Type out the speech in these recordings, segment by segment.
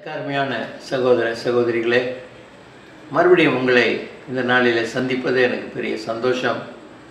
எனக்கு அருமையான சகோதர சகோதரிகளே மறுபடியும் உங்களை இந்த நாளில் சந்திப்பது எனக்கு பெரிய சந்தோஷம்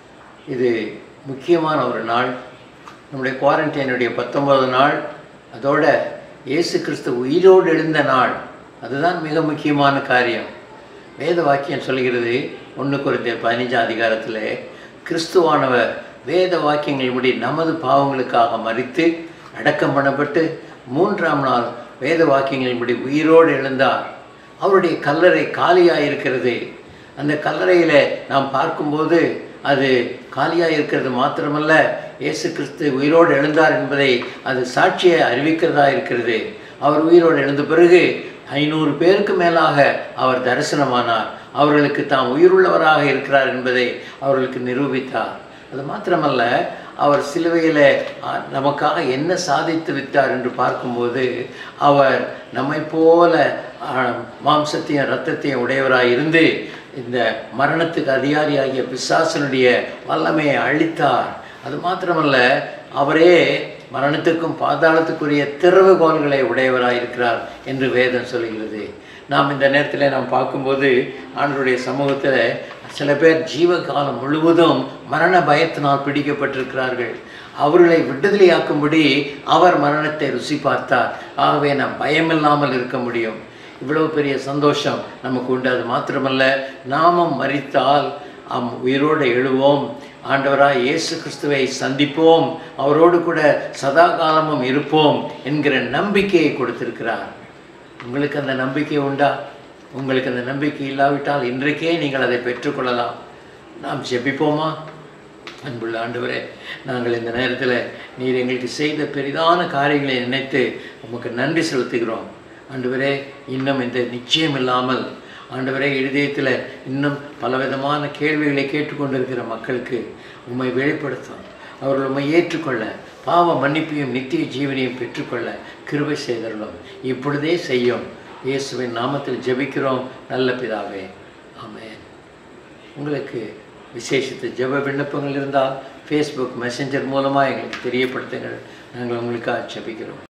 இது முக்கியமான ஒரு நாள் நம்முடைய குவாரண்டைனுடைய பத்தொன்பது நாள் அதோட இயேசு கிறிஸ்து உயிரோடு எழுந்த நாள் அதுதான் மிக முக்கியமான காரியம் வேத வாக்கியம் சொல்கிறது ஒன்று குறைந்த பதினஞ்சாம் அதிகாரத்தில் கிறிஸ்துவானவர் வேத வாக்கியங்களின்படி நமது பாவங்களுக்காக மறித்து அடக்கம் பண்ணப்பட்டு மூன்றாம் நாள் வேத வாக்கியங்களின்படி உயிரோடு எழுந்தார் அவருடைய கல்லறை காலியாக இருக்கிறது அந்த கல்லறையில் நாம் பார்க்கும்போது அது காலியாக இருக்கிறது மாத்திரமல்ல இயேசு கிறிஸ்து உயிரோடு எழுந்தார் என்பதை அது சாட்சியை அறிவிக்கிறதா இருக்கிறது அவர் உயிரோடு எழுந்த பிறகு ஐநூறு பேருக்கு மேலாக அவர் தரிசனமானார் அவர்களுக்கு தாம் உயிருள்ளவராக இருக்கிறார் என்பதை அவர்களுக்கு நிரூபித்தார் அது மாத்திரமல்ல அவர் சிலுவையில் அஹ், நமக்காக என்ன சாதித்து விட்டார் என்று பார்க்கும்போது அவர் நம்மை போல அஹ், மாம்சத்தையும் இரத்தத்தையும் உடையவராய் இருந்து இந்த மரணத்துக்கு அதிகாரியாகிய பிசாசனுடைய வல்லமையை அழித்தார் அது மாத்திரமல்ல அவரே மரணத்துக்கும் பாதாளத்துக்குரிய திறவுகோல்களை உடையவராய் இருக்கிறார் என்று வேதம் சொல்கிறது நாம் இந்த நேரத்தில் நாம் பார்க்கும்போது ஆண்டவருடைய சமூகத்தில் சில பேர் ஜீவகாலம் முழுவதும் மரண பயத்தினால் பிடிக்கப்பட்டிருக்கிறார்கள் அவர்களை விடுதலையாக்கும்படி அவர் மரணத்தை ருசி பார்த்தார் ஆகவே நாம் பயமில்லாமல் இருக்க முடியும் இவ்வளவு பெரிய சந்தோஷம் நமக்கு உண்டு அது மாத்திரமல்ல நாமும் மரித்தால் அம் உயிரோடு எழுவோம் ஆண்டவராய் இயேசு கிறிஸ்துவை சந்திப்போம் அவரோடு கூட சதா காலமும் இருப்போம் என்கிற நம்பிக்கையை கொடுத்திருக்கிறார் உங்களுக்கு அந்த நம்பிக்கை உண்டா உங்களுக்கு அந்த நம்பிக்கை இல்லாவிட்டால் இன்றைக்கே நீங்கள் அதை பெற்றுக்கொள்ளலாம் நாம் ஜெபிப்போமா அன்புள்ள ஆண்டவரே நாங்கள் இந்த நேரத்தில் நீர் எங்களுக்கு செய்த பெரிதான காரியங்களை நினைத்து உமக்கு நன்றி செலுத்துகிறோம் ஆண்டவரே இன்னும் இந்த நிச்சயம் இல்லாமல் ஆண்டவரே இருதயத்தில் இன்னும் பலவிதமான கேள்விகளை கேட்டுக்கொண்டிருக்கிற மக்களுக்கு உம்மை வெளிப்படுத்தும் அவர்கள் உம்மை ஏற்றுக்கொள்ள பாவ மன்னிப்பையும் நித்திய ஜீவனையும் பெற்றுக்கொள்ள கிருபை செய்தருளும் இப்பொழுதே செய்யும் இயேசுவின் நாமத்தில் ஜெபிக்கிறோம் நல்ல பிதாவே ஆமென் உங்களுக்கு விசேஷித்த ஜெப விண்ணப்பங்கள் இருந்தால் ஃபேஸ்புக் மெசஞ்சர் மூலமாக எங்களுக்கு தெரியப்படுத்துங்கள் நாங்கள் உங்களுக்காக ஜெபிக்கிறோம்